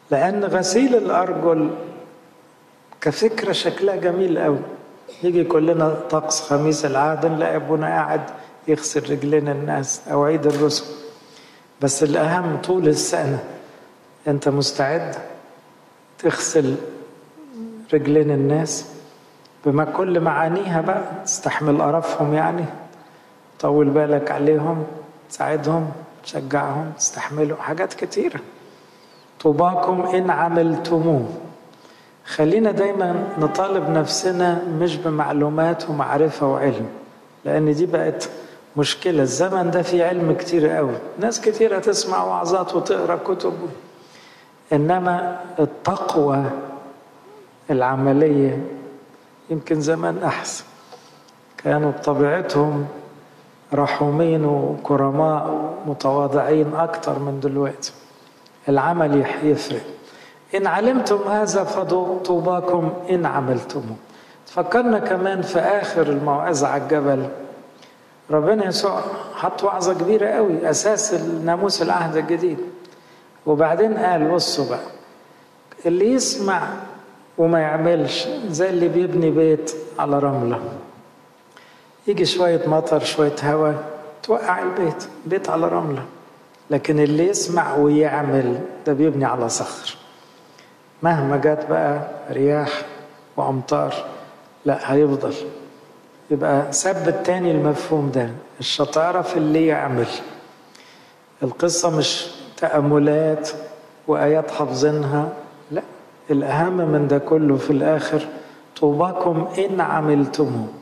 لأن غسيل الأرجل كفكرة شكلها جميل قوي يجي كلنا طقس خميس العهد نلاقي أبونا قاعد يغسل رجلين الناس أو عيد الرسل بس الأهم طول السنة أنت مستعد تغسل رجلين الناس بما كل معانيها بقى تستحمل قرفهم يعني طول بالك عليهم تساعدهم تشجعهم تستحملوا حاجات كتيرة طوباكم إن عملتموه خلينا دايما نطالب نفسنا مش بمعلومات ومعرفة وعلم لأن دي بقت مشكلة الزمن ده فيه علم كتير قوي ناس كتيرة تسمع وعظات وتقرأ كتب إنما التقوى العملية يمكن زمان أحسن كانوا بطبيعتهم رحومين وكرماء ومتواضعين أكتر من دلوقتي العمل يفرق إن علمتم هذا فطوباكم إن عملتموه تفكرنا كمان في آخر الموعظة على الجبل ربنا يسوع حط وعظة كبيرة قوي أساس ناموس العهد الجديد وبعدين قال بصوا بقى اللي يسمع وما يعملش زي اللي بيبني بيت على رملة يجي شوية مطر شوية هواء توقع البيت بيت على رملة لكن اللي يسمع ويعمل ده بيبني على صخر مهما جت بقى رياح وأمطار لا هيفضل يبقى ثبت تاني المفهوم ده الشطارة في اللي يعمل القصة مش تأملات وآيات حافظينها لا الأهم من ده كله في الآخر طوباكم إن عملتموه